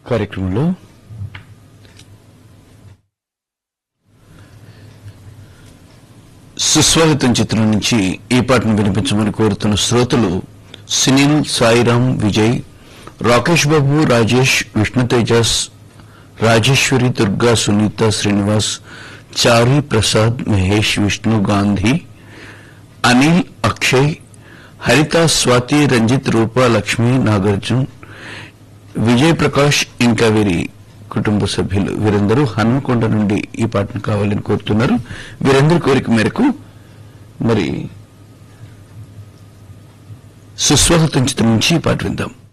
కార్యక్రమంలో సుస్వాగతం చిత్రం నుంచి ఈ పాటను వినిపించమని కోరుతున్న శ్రోతలు సునీల్ సాయిరాం విజయ్ రాకేష్ బాబు రాజేష్ విష్ణు తేజస్ రాజేశ్వరి దుర్గా సునీత శ్రీనివాస్ చారి ప్రసాద్ మహేష్ విష్ణు గాంధీ అనిల్ అక్షయ్ హరిత స్వాతి రంజిత్ రూప లక్ష్మి నాగార్జున్ విజయ్ ప్రకాష్ ఇంకా వీరి కుటుంబ సభ్యులు వీరందరూ హనుమకొండ నుండి ఈ పాటను కావాలని కోరుతున్నారు వీరందరి కోరిక మేరకు మరి సుస్వాగతం చిత్రం నుంచి ఈ పాట విందాం